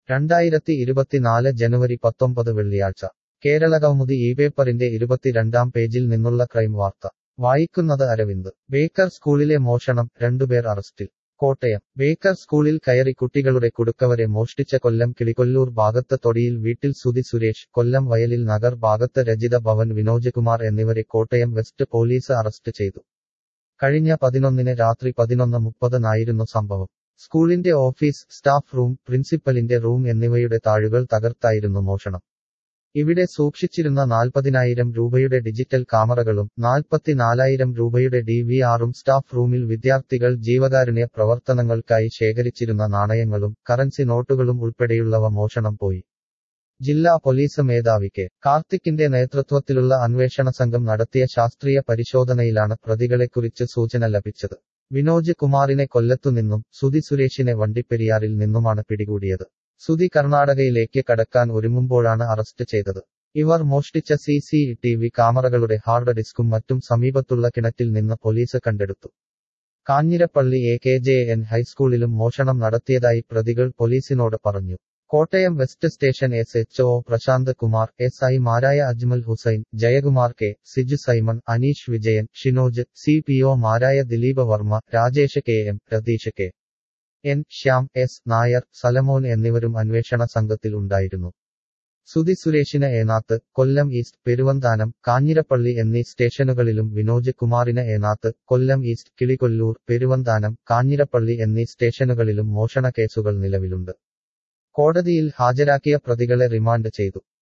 രണ്ടായിരത്തി ഇരുപത്തിനാല് ജനുവരി പത്തൊമ്പത് വെള്ളിയാഴ്ച കേരളകൗമുദി ഈ പേപ്പറിന്റെ ഇരുപത്തിരണ്ടാം പേജിൽ നിന്നുള്ള ക്രൈം വാർത്ത വായിക്കുന്നത് അരവിന്ദ് ബേക്കർ സ്കൂളിലെ മോഷണം രണ്ടുപേർ അറസ്റ്റിൽ കോട്ടയം ബേക്കർ സ്കൂളിൽ കയറി കുട്ടികളുടെ കുടുക്കവരെ മോഷ്ടിച്ച കൊല്ലം കിളികൊല്ലൂർ ഭാഗത്ത് തൊടിയിൽ വീട്ടിൽ സുധി സുരേഷ് കൊല്ലം വയലിൽ നഗർ ഭാഗത്ത് രജിത ഭവൻ വിനോജ്കുമാർ എന്നിവരെ കോട്ടയം വെസ്റ്റ് പോലീസ് അറസ്റ്റ് ചെയ്തു കഴിഞ്ഞ പതിനൊന്നിന് രാത്രി പതിനൊന്ന് മുപ്പതിനായിരുന്നു സംഭവം സ്കൂളിന്റെ ഓഫീസ് സ്റ്റാഫ് റൂം പ്രിൻസിപ്പലിന്റെ റൂം എന്നിവയുടെ താഴുകൾ തകർത്തായിരുന്നു മോഷണം ഇവിടെ സൂക്ഷിച്ചിരുന്ന നാൽപ്പതിനായിരം രൂപയുടെ ഡിജിറ്റൽ ക്യാമറകളും നാൽപ്പത്തിനാലായിരം രൂപയുടെ ഡി വി ആറും സ്റ്റാഫ് റൂമിൽ വിദ്യാർത്ഥികൾ ജീവകാരുണ്യ പ്രവർത്തനങ്ങൾക്കായി ശേഖരിച്ചിരുന്ന നാണയങ്ങളും കറൻസി നോട്ടുകളും ഉൾപ്പെടെയുള്ളവ മോഷണം പോയി ജില്ലാ പോലീസ് മേധാവി കെ കാർത്തിക്കിന്റെ നേതൃത്വത്തിലുള്ള അന്വേഷണ സംഘം നടത്തിയ ശാസ്ത്രീയ പരിശോധനയിലാണ് പ്രതികളെക്കുറിച്ച് സൂചന ലഭിച്ചത് വിനോജ് കുമാറിനെ കൊല്ലത്തുനിന്നും സുധി സുരേഷിനെ വണ്ടിപ്പെരിയാറിൽ നിന്നുമാണ് പിടികൂടിയത് സുധി കർണാടകയിലേക്ക് കടക്കാൻ ഒരുങ്ങുമ്പോഴാണ് അറസ്റ്റ് ചെയ്തത് ഇവർ മോഷ്ടിച്ച സി സി ടി വി ക്യാമറകളുടെ ഹാർഡ് ഡിസ്കും മറ്റും സമീപത്തുള്ള കിണറ്റിൽ നിന്ന് പോലീസ് കണ്ടെടുത്തു Kanjirappally A K J N ഹൈസ്കൂളിലും മോഷണം നടത്തിയതായി പ്രതികൾ പോലീസിനോട് പറഞ്ഞു Kottayam west station S H O Prashanth Kumar S ഐമാരായ Ajmal Hussain Jayakumar K Siju Simon Anish Vijayan Shinoj C P ഒമാരായ Dileep Varma Rajesh K M Ratheesh K N Shyam S Nair Solomon എന്നിവരും അന്വേഷണ സംഘത്തിൽ ഉണ്ടായിരുന്നു സുധി സുരേഷിന് ഏനാത്ത് കൊല്ലം ഈസ്റ്റ് പെരുവന്താനം കാഞ്ഞിരപ്പള്ളി എന്നീ സ്റ്റേഷനുകളിലും വിനോജ് കുമാറിന് ഏനാത്ത് കൊല്ലം ഈസ്റ്റ് കിളികൊല്ലൂർ പെരുവന്താനം കാഞ്ഞിരപ്പള്ളി എന്നീ സ്റ്റേഷനുകളിലും മോഷണ കേസുകൾ നിലവിലുണ്ട് കോടതിയിൽ ഹാജരാക്കിയ പ്രതികളെ റിമാൻഡ് ചെയ്തു